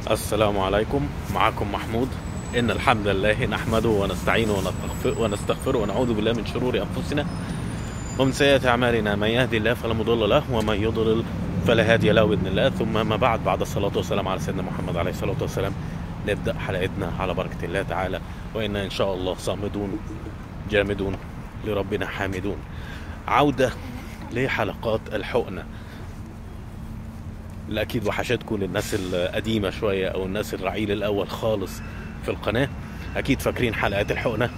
السلام عليكم معكم محمود إن الحمد لله نحمده ونستعينه ونستغفر ونستغفره ونعوذ بالله من شرور أنفسنا ومن سيئات أعمالنا من يهدي الله فلا مضل له ومن يضلل فلا هادي له بإذن الله ثم ما بعد بعد الصلاة والسلام على سيدنا محمد عليه الصلاة والسلام نبدأ حلقتنا على بركة الله تعالى وإنا إن شاء الله صامدون جامدون لربنا حامدون عودة لحلقات الحقنة اللي اكيد وحشتكم للناس القديمه شويه او الناس الرعيل الاول خالص في القناه اكيد فاكرين حلقات الحقنه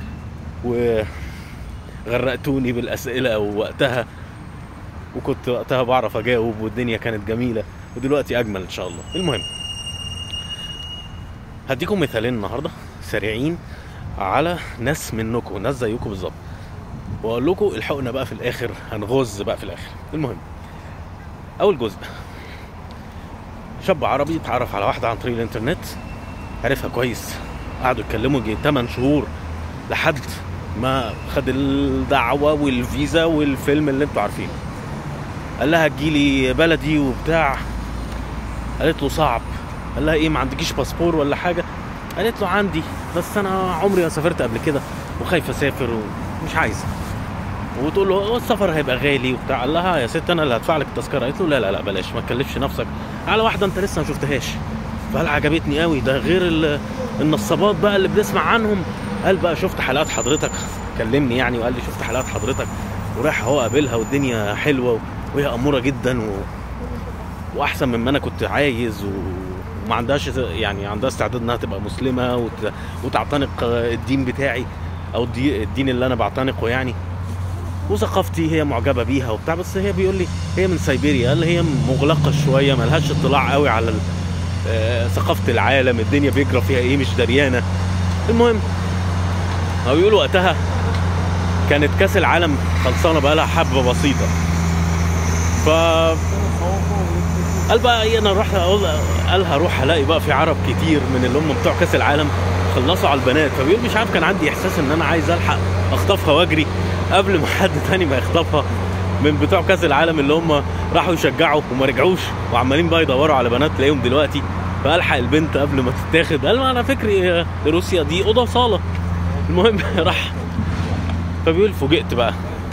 وغرقتوني بالاسئله ووقتها وكنت وقتها بعرف اجاوب والدنيا كانت جميله ودلوقتي اجمل ان شاء الله المهم هديكم مثالين النهارده سريعين على ناس منكم ناس زيكم بالظبط واقول لكم الحقنه بقى في الاخر هنغز بقى في الاخر المهم اول جزء شاب عربي اتعرف على واحدة عن طريق الانترنت عرفها كويس قعدوا يتكلموا يجي 8 شهور لحد ما خد الدعوة والفيزا والفيلم اللي انتوا عارفينه قال لها تجيلي بلدي وبتاع قالت له صعب قال لها ايه ما عندكيش باسبور ولا حاجة قالت له عندي بس انا عمري ما سافرت قبل كده وخايف اسافر ومش عايزه وتقول له هو السفر هيبقى غالي وبتاع قال لها يا ست انا اللي هدفع لك التذكره قالت له لا لا لا بلاش ما تكلفش نفسك على واحده انت لسه ما شفتهاش فقال عجبتني قوي ده غير ال- النصابات بقى اللي بنسمع عنهم قال بقى شفت حلقات حضرتك كلمني يعني وقال لي شفت حلقات حضرتك ورايح اهو قابلها والدنيا حلوه وهي اموره جدا و... واحسن مما انا كنت عايز و... وما عندهاش يعني عندها استعداد انها تبقى مسلمه وت... وتعتنق الدين بتاعي او الدي- الدين اللي انا بعتنقه يعني وثقافتي هي معجبه بيها وبتاع بس هي بيقول لي هي من سيبيريا قال لي هي مغلقه شويه ملهاش اطلاع قوي على ال- آه، ثقافه العالم الدنيا بيجرى فيها ايه مش دريانه المهم هو بيقول وقتها كانت كاس العالم خلصانه بقى لها حبه بسيطه ف قال بقى ايه انا اروح اقول قال هروح الاقي بقى في عرب كتير من اللي هم بتوع كاس العالم خلصوا على البنات فبيقول مش عارف كان عندي احساس ان انا عايز الحق اخطفها واجري قبل ما حد تاني ما يخطفها من بتوع كاس العالم اللي هم راحوا يشجعوا وما رجعوش وعمالين بقى يدوروا على بنات تلاقيهم دلوقتي فالحق البنت قبل ما تتاخد قال ما انا فكري آه، روسيا دي اوضه وصاله المهم راح فبيقول فوجئت بقى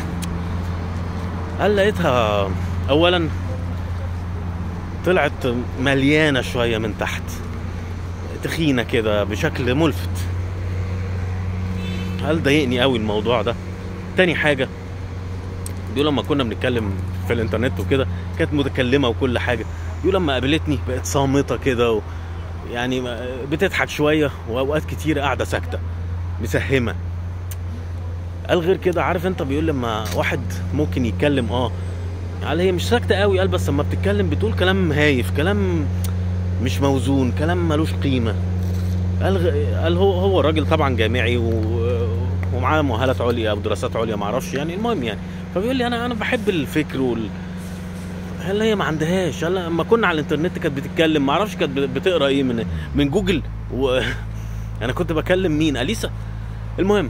قال لقيتها اولا طلعت مليانه شويه من تحت تخينه كده بشكل ملفت قال ضايقني قوي الموضوع ده تاني حاجه بيقول لما كنا بنتكلم في الانترنت وكده كانت متكلمه وكل حاجه بيقول لما قابلتني بقت صامته كده و يعني ما- بتضحك شويه واوقات كتير قاعده ساكته مسهمه قال غير كده عارف انت بيقول لما واحد ممكن يتكلم اه قال هي مش ساكته قوي قال بس لما بتتكلم بتقول كلام هايف كلام مش موزون كلام ملوش قيمه قال غ... قال هو هو الراجل طبعا جامعي و... ومعاه مؤهلات عليا او دراسات عليا ما اعرفش يعني المهم يعني فبيقول لي انا انا بحب الفكر وال قال هي ما عندهاش قال لما كنا على الانترنت كانت بتتكلم ما اعرفش كانت بتقرا ايه من من جوجل و... انا كنت بكلم مين اليسا المهم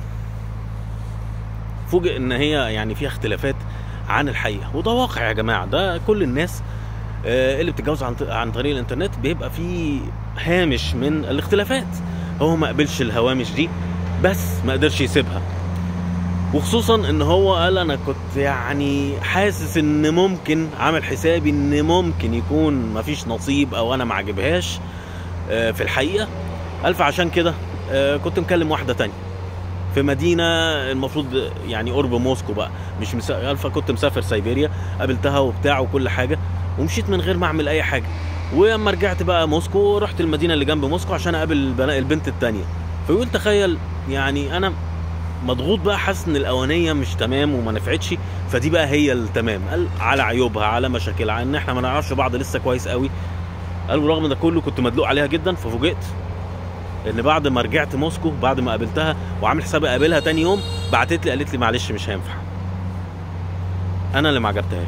فوجئ ان هي يعني فيها اختلافات عن الحقيقه وده واقع يا جماعه ده كل الناس آه، اللي بتتجوز عن عن طريق الانترنت بيبقى في هامش من الاختلافات هو ما قبلش الهوامش دي بس ما قدرش يسيبها وخصوصا ان هو قال انا كنت يعني حاسس ان ممكن عامل حسابي ان ممكن يكون مفيش نصيب او انا ما عجبهاش آه، في الحقيقه قال فعشان كده آه، كنت مكلم واحده تانية في مدينه المفروض يعني قرب موسكو بقى مش مسا... قال فكنت مسافر سيبيريا قابلتها وبتاع وكل حاجه ومشيت من غير ما اعمل اي حاجه ولما رجعت بقى موسكو رحت المدينه اللي جنب موسكو عشان اقابل البنا- البنت التانية فيقول تخيل يعني انا مضغوط بقى حاسس ان الاولانيه مش تمام وما نفعتش فدي بقى هي التمام قال على عيوبها على مشاكلها ان احنا ما نعرفش بعض لسه كويس قوي قال ورغم ده كله كنت مدلوق عليها جدا ففوجئت ان بعد ما رجعت موسكو بعد ما قابلتها وعامل حسابي اقابلها تاني يوم بعتت لي قالت لي معلش مش هينفع انا اللي ما عجبتهاش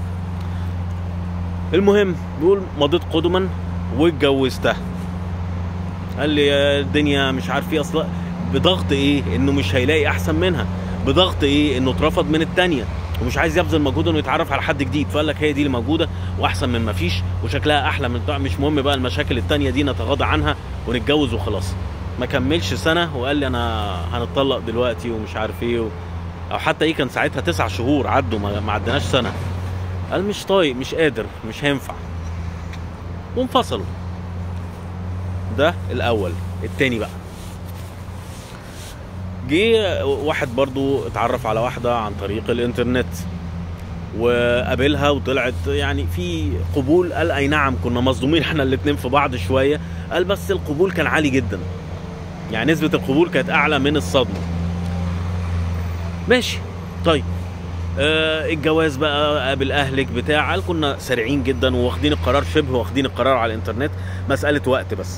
المهم بيقول مضيت قدما واتجوزتها قال لي يا الدنيا مش عارف ايه اصلا بضغط ايه انه مش هيلاقي احسن منها بضغط ايه انه اترفض من التانية ومش عايز يبذل مجهود انه يتعرف على حد جديد فقال لك هي دي اللي موجوده واحسن من ما فيش وشكلها احلى من بتاع مش مهم بقى المشاكل التانية دي نتغاضى عنها ونتجوز وخلاص ما كملش سنه وقال لي انا هنطلق دلوقتي ومش عارف ايه و... او حتى ايه كان ساعتها تسع شهور عدوا ما ما عدناش سنه قال مش طايق مش قادر مش هينفع وانفصلوا ده الاول التاني بقى جه واحد برضو اتعرف على واحدة عن طريق الانترنت وقابلها وطلعت يعني في قبول قال اي نعم كنا مصدومين احنا الاتنين في بعض شوية قال بس القبول كان عالي جدا يعني نسبة القبول كانت اعلى من الصدمة ماشي طيب آه الجواز بقى قابل اهلك بتاع قال كنا سريعين جدا وواخدين القرار شبه واخدين القرار على الانترنت مسألة وقت بس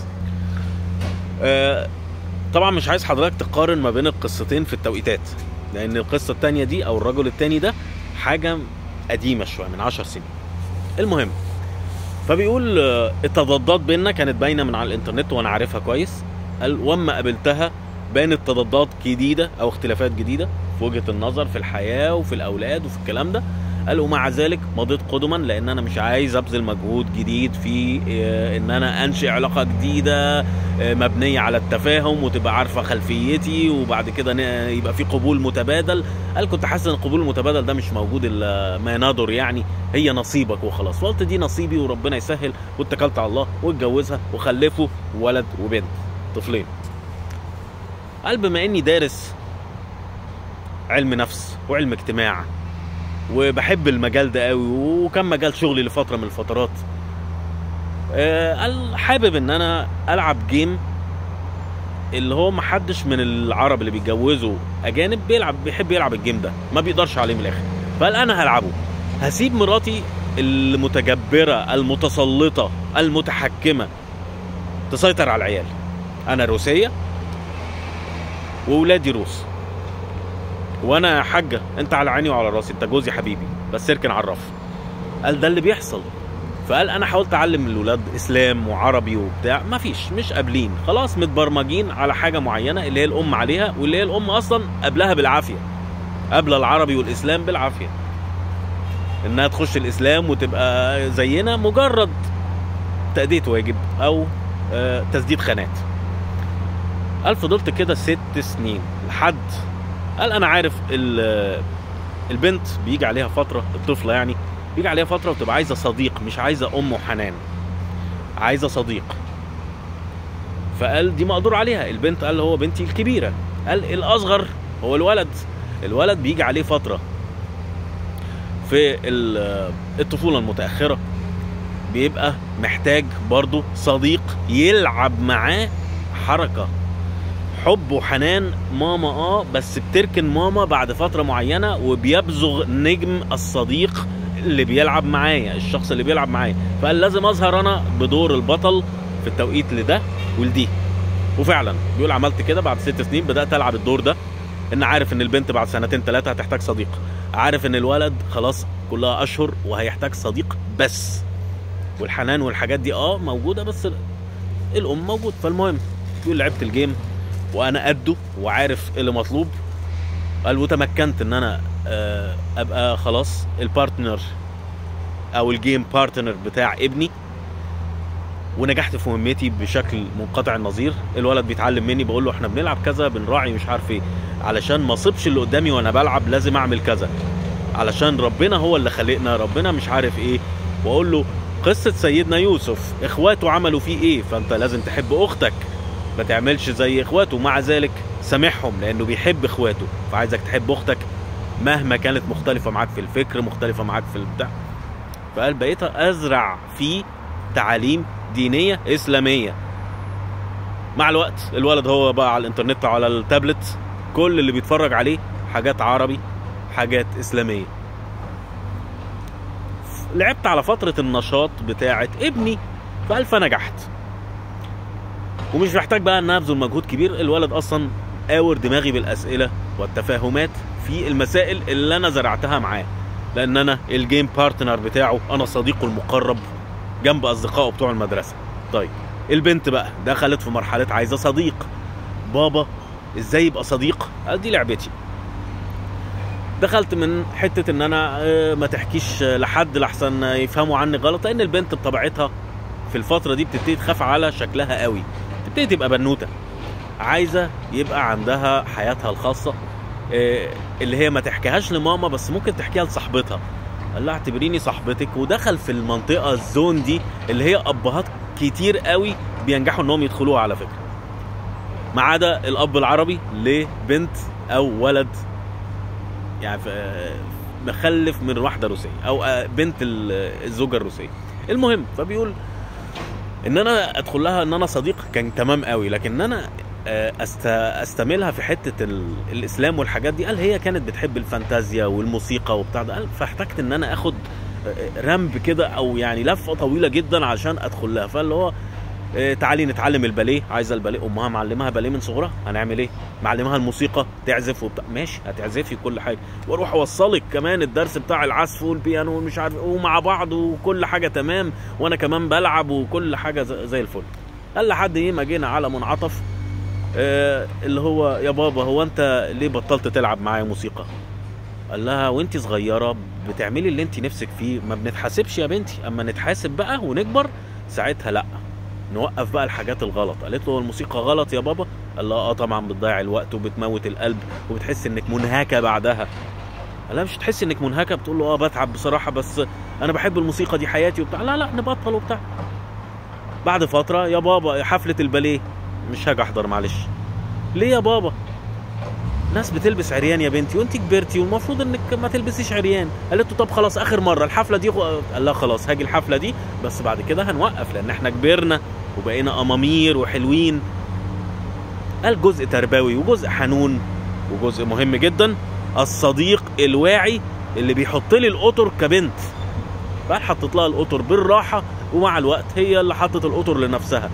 آه طبعا مش عايز حضرتك تقارن ما بين القصتين في التوقيتات لان القصه التانية دي او الرجل التاني ده حاجه قديمه شويه من عشر سنين المهم فبيقول آه، التضادات بيننا كانت باينه من على الانترنت وانا عارفها كويس قال واما قابلتها بانت تضادات جديده او اختلافات جديده في وجهه النظر في الحياه وفي الاولاد وفي الكلام ده قال ومع ذلك مضيت قدما لان انا مش عايز ابذل مجهود جديد في آه، ان انا انشئ علاقه جديده آه، مبنيه على التفاهم وتبقى عارفه خلفيتي وبعد كده ن- يبقى في قبول متبادل قال كنت حاسس ان القبول المتبادل ده مش موجود الا ما ندر يعني هي نصيبك وخلاص فقلت دي نصيبي وربنا يسهل واتكلت على الله واتجوزها وخلفوا ولد وبنت طفلين قال بما اني دارس علم نفس وعلم اجتماع وبحب المجال ده قوي وكان مجال شغلي لفتره من الفترات آه، قال حابب ان انا العب جيم اللي هو محدش من العرب اللي بيتجوزوا اجانب بيلعب بيحب يلعب الجيم ده ما بيقدرش عليه من الاخر فقال انا هلعبه هسيب مراتي المتجبره المتسلطه المتحكمه تسيطر على العيال انا روسيه واولادي روس وانا يا حاجه انت على عيني وعلى راسي انت جوزي حبيبي بس اركن على الرف قال ده اللي بيحصل فقال انا حاولت اعلم الولاد اسلام وعربي وبتاع ما فيش مش قابلين خلاص متبرمجين على حاجه معينه اللي هي الام عليها واللي هي الام اصلا قبلها بالعافيه قبل العربي والاسلام بالعافيه انها تخش الاسلام وتبقى زينا مجرد تأدية واجب او آه، تسديد خانات قال فضلت كده ست سنين لحد قال انا عارف ال- البنت بيجي عليها فتره الطفله يعني بيجي عليها فتره وتبقى عايزه صديق مش عايزه ام وحنان عايزه صديق فقال دي مقدور عليها البنت قال هو بنتي الكبيره قال الاصغر هو الولد الولد بيجي عليه فتره في ال- الطفوله المتاخره بيبقى محتاج برضه صديق يلعب معاه حركه حب وحنان ماما اه بس بتركن ماما بعد فتره معينه وبيبزغ نجم الصديق اللي بيلعب معايا الشخص اللي بيلعب معايا فقال لازم اظهر انا بدور البطل في التوقيت لده ولدي وفعلا بيقول عملت كده بعد ست سنين بدات العب الدور ده ان عارف ان البنت بعد سنتين ثلاثه هتحتاج صديق عارف ان الولد خلاص كلها اشهر وهيحتاج صديق بس والحنان والحاجات دي اه موجوده بس الام موجود فالمهم بيقول لعبت الجيم وانا قده وعارف إيه اللي مطلوب قال وتمكنت ان انا آه، ابقى خلاص البارتنر او الجيم بارتنر بتاع ابني ونجحت في مهمتي بشكل منقطع النظير الولد بيتعلم مني بقول له احنا بنلعب كذا بنراعي مش عارف ايه علشان ما اصيبش اللي قدامي وانا بلعب لازم اعمل كذا علشان ربنا هو اللي خلقنا ربنا مش عارف ايه واقول له قصة سيدنا يوسف اخواته عملوا فيه ايه فانت لازم تحب اختك ما تعملش زي اخواته مع ذلك سامحهم لانه بيحب اخواته فعايزك تحب اختك مهما كانت مختلفة معاك في الفكر مختلفة معاك في البتاع فقال بقيت ازرع فيه تعاليم دينية اسلامية مع الوقت الولد هو بقى على الانترنت وعلى التابلت كل اللي بيتفرج عليه حاجات عربي حاجات اسلامية لعبت على فترة النشاط بتاعة ابني فقال فنجحت ومش محتاج بقى ان أنا ابذل مجهود كبير الولد اصلا قاور دماغي بالاسئله والتفاهمات في المسائل اللي انا زرعتها معاه لان انا الجيم بارتنر بتاعه انا صديقه المقرب جنب اصدقائه بتوع المدرسه طيب البنت بقى دخلت في مرحله عايزه صديق بابا ازاي يبقى صديق قال دي لعبتي دخلت من حته ان انا آه، ما تحكيش لحد لحسن يفهموا عني غلط لان البنت بطبيعتها في الفتره دي بتبتدي تخاف على شكلها قوي تبتدي تبقى بنوته عايزه يبقى عندها حياتها الخاصه آه، اللي هي ما تحكيهاش لماما بس ممكن تحكيها لصاحبتها قال لها اعتبريني صاحبتك ودخل في المنطقه الزون دي اللي هي ابهات كتير قوي بينجحوا انهم يدخلوها على فكره ما عدا الاب العربي لبنت او ولد يعني ف- مخلف من واحده روسيه او آه، بنت ال- الزوجه الروسيه المهم فبيقول ان انا ادخل لها ان انا صديق كان تمام قوي لكن انا آه، أست... استملها في حته ال... الاسلام والحاجات دي قال هي كانت بتحب الفانتازيا والموسيقى وبتاع ده قال فاحتجت ان انا اخد آه، رمب كده او يعني لفه طويله جدا عشان ادخل لها فاللي هو آه، تعالي نتعلم الباليه عايزه الباليه امها معلمها باليه من صغرها هنعمل ايه معلمها الموسيقى تعزف وبتاع ماشي هتعزفي كل حاجه واروح اوصلك كمان الدرس بتاع العزف والبيانو ومش عارف ومع بعض وكل حاجه تمام وانا كمان بلعب وكل حاجه زي زي الفل قال لحد ايه ما جينا على منعطف آه، اللي هو يا بابا هو انت ليه بطلت تلعب معايا موسيقى قال لها وانت صغيره بتعملي اللي انت نفسك فيه ما بنتحاسبش يا بنتي اما نتحاسب بقى ونكبر ساعتها لا نوقف بقى الحاجات الغلط قالت له هو الموسيقى غلط يا بابا قال لها اه طبعا بتضيع الوقت وبتموت القلب وبتحس انك منهكه بعدها قال لها مش تحس انك منهكه بتقول له اه بتعب بصراحه بس انا بحب الموسيقى دي حياتي وبتاع لا لا نبطل وبتاع بعد فتره يا بابا حفله الباليه مش هاجي احضر معلش ليه يا بابا ناس بتلبس عريان يا بنتي وانت كبرتي والمفروض انك ما تلبسيش عريان قالت له طب خلاص اخر مره الحفله دي غ- قال لها خلاص هاجي الحفله دي بس بعد كده هنوقف لان احنا كبرنا وبقينا امامير وحلوين قال جزء تربوي وجزء حنون وجزء مهم جدا الصديق الواعي اللي بيحط لي القطر كبنت بقى حطت لها القطر بالراحه ومع الوقت هي اللي حطت القطر لنفسها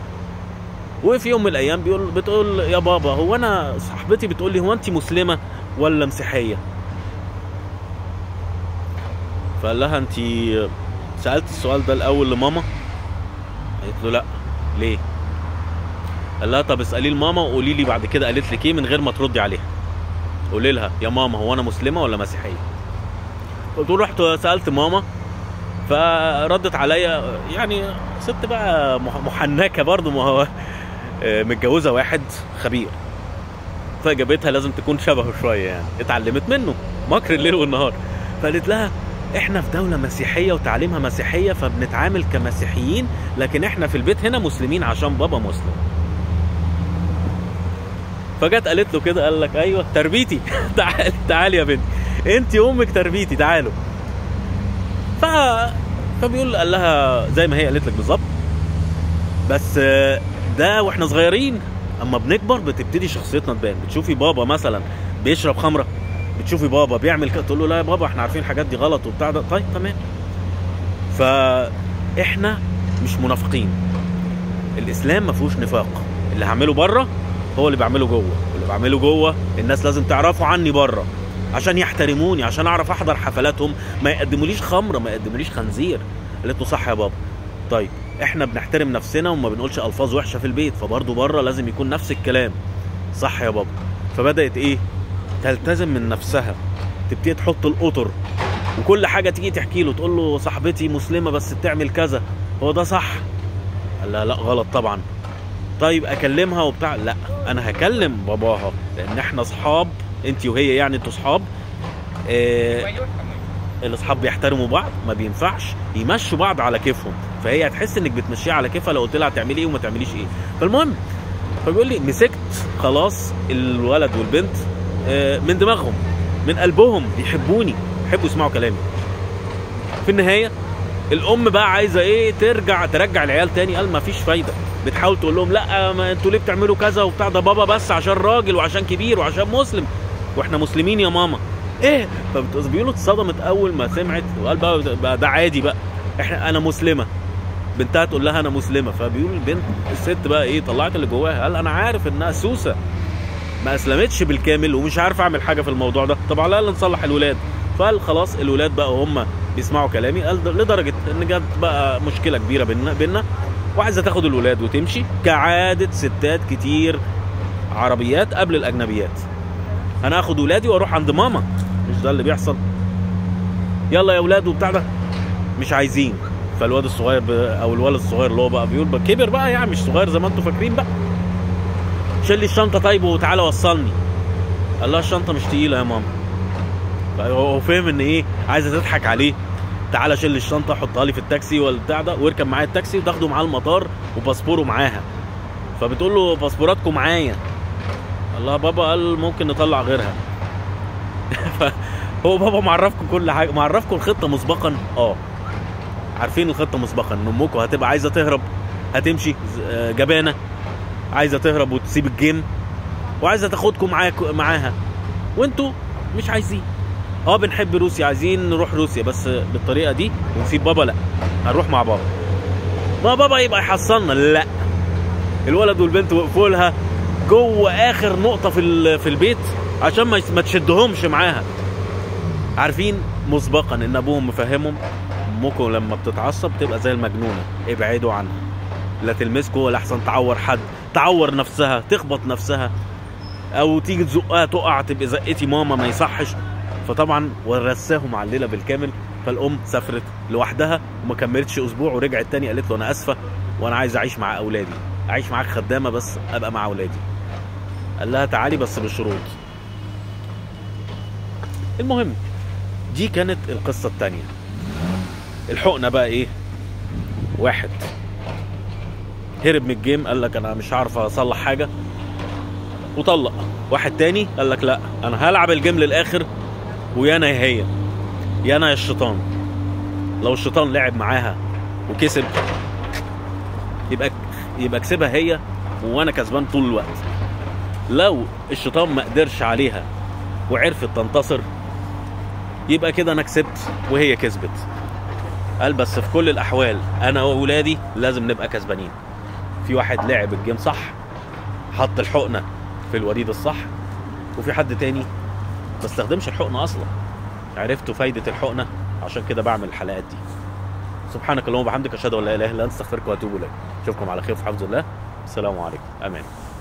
وفي يوم من الايام بيقول بتقول يا بابا هو انا صاحبتي بتقول لي هو انت مسلمه ولا مسيحيه فقال لها انت سالت السؤال ده الاول لماما قالت له لا ليه قال لها طب اسالي لماما وقولي لي بعد كده قالت لك ايه من غير ما تردي عليها قولي لها يا ماما هو انا مسلمه ولا مسيحيه قلت له رحت سالت ماما فردت عليا يعني ست بقى مح- محنكه برضه ما هو آه، متجوزه واحد خبير فاجابتها لازم تكون شبهه شويه يعني اتعلمت منه مكر الليل والنهار فقالت لها احنا في دوله مسيحيه وتعليمها مسيحيه فبنتعامل كمسيحيين لكن احنا في البيت هنا مسلمين عشان بابا مسلم فجت قالت له كده قال لك ايوه تربيتي تعال تعالي يا بنتي انت امك تربيتي تعالوا ف فبيقول قال لها زي ما هي قالت لك بالظبط بس آه، ده واحنا صغيرين اما بنكبر بتبتدي شخصيتنا تبان بتشوفي بابا مثلا بيشرب خمره بتشوفي بابا بيعمل كده تقول له لا يا بابا احنا عارفين الحاجات دي غلط وبتاع ده طيب تمام فاحنا مش منافقين الاسلام ما فيهوش نفاق اللي هعمله بره هو اللي بعمله جوه واللي بعمله جوه الناس لازم تعرفوا عني بره عشان يحترموني عشان اعرف احضر حفلاتهم ما يقدموليش خمره ما يقدموليش خنزير قالت له صح يا بابا طيب احنا بنحترم نفسنا وما بنقولش الفاظ وحشه في البيت فبرضه بره لازم يكون نفس الكلام صح يا بابا فبدات ايه تلتزم من نفسها تبتدي تحط القطر وكل حاجه تيجي تحكي له تقول له صاحبتي مسلمه بس بتعمل كذا هو ده صح قال لها لا غلط طبعا طيب اكلمها وبتاع لا انا هكلم باباها لان احنا اصحاب انت وهي يعني انتوا اصحاب آه الاصحاب بيحترموا بعض ما بينفعش يمشوا بعض على كيفهم فهي هتحس انك بتمشيها على كيفها لو قلت لها هتعملي ايه وما تعمليش ايه فالمهم فبيقول لي مسكت خلاص الولد والبنت آه، من دماغهم من قلبهم بيحبوني يحبوا يسمعوا كلامي في النهايه الام بقى عايزه ايه ترجع ترجع العيال تاني قال ما فيش فايده بتحاول تقول لهم لا ما انتوا ليه بتعملوا كذا وبتاع ده بابا بس عشان راجل وعشان كبير وعشان مسلم واحنا مسلمين يا ماما ايه فبيقولوا اتصدمت اول ما سمعت وقال بقى, بقى ده عادي بقى احنا انا مسلمه بنتها تقول لها انا مسلمه فبيقول البنت الست بقى ايه طلعت اللي جواها قال انا عارف انها سوسه ما اسلمتش بالكامل ومش عارف اعمل حاجه في الموضوع ده طب على الاقل نصلح الولاد فقال خلاص الولاد بقى هم بيسمعوا كلامي قال لدرجه ان جت بقى مشكله كبيره بينا بينا وعايزه تاخد الولاد وتمشي كعاده ستات كتير عربيات قبل الاجنبيات انا اخد ولادي واروح عند ماما مش ده اللي بيحصل يلا يا اولاد وبتاع ده مش عايزين فالواد الصغير ب... او الولد الصغير اللي هو بقى بيقول بقى كبر بقى يعني مش صغير زي ما انتم فاكرين بقى شيل لي الشنطه طيب وتعالى وصلني قال لها الشنطه مش تقيله يا ماما هو فاهم ان ايه عايزه تضحك عليه تعالى شيل لي الشنطه حطها لي في التاكسي ولا بتاع ده واركب معايا التاكسي وتاخده معاه المطار وباسبوره معاها فبتقول له باسبوراتكم معايا الله بابا قال ممكن نطلع غيرها هو بابا معرفكم كل حاجه معرفكم الخطه مسبقا اه عارفين الخطه مسبقا ان امكم هتبقى عايزه تهرب هتمشي جبانه عايزه تهرب وتسيب الجيم وعايزه تاخدكم معاك معاها وانتوا مش عايزين اه بنحب روسيا عايزين نروح روسيا بس بالطريقه دي ونسيب بابا لا هنروح مع بابا ما بابا يبقى يحصلنا لا الولد والبنت وقفوا لها جوه اخر نقطه في في البيت عشان ما تشدهمش معاها عارفين مسبقا ان ابوهم مفهمهم امكم لما بتتعصب تبقى زي المجنونه ابعدوا عنها لا تلمسكوا ولا احسن تعور حد تعور نفسها تخبط نفسها او تيجي تزقها تقع تبقى زقتي ماما ما يصحش فطبعا ورثاهم على الليله بالكامل فالام سافرت لوحدها وما كملتش اسبوع ورجعت تاني قالت له انا اسفه وانا عايز اعيش مع اولادي اعيش معاك خدامه بس ابقى مع اولادي قال لها تعالي بس بشروط المهم دي كانت القصه الثانيه الحقنه بقى ايه واحد هرب من الجيم قال لك انا مش عارف اصلح حاجه وطلق واحد تاني قال لك لا انا هلعب الجيم للاخر ويا انا يا هي يا انا يا الشيطان لو الشيطان لعب معاها وكسب يبقى يبقى كسبها هي وانا كسبان طول الوقت لو الشيطان ما قدرش عليها وعرفت تنتصر يبقى كده انا كسبت وهي كسبت قال بس في كل الاحوال انا واولادي لازم نبقى كسبانين في واحد لعب الجيم صح حط الحقنه في الوريد الصح وفي حد تاني ما استخدمش الحقنه اصلا عرفتوا فايده الحقنه عشان كده بعمل الحلقات دي سبحانك اللهم وبحمدك اشهد ان لا اله الا انت استغفرك واتوب اليك اشوفكم على خير في حفظ الله السلام عليكم امان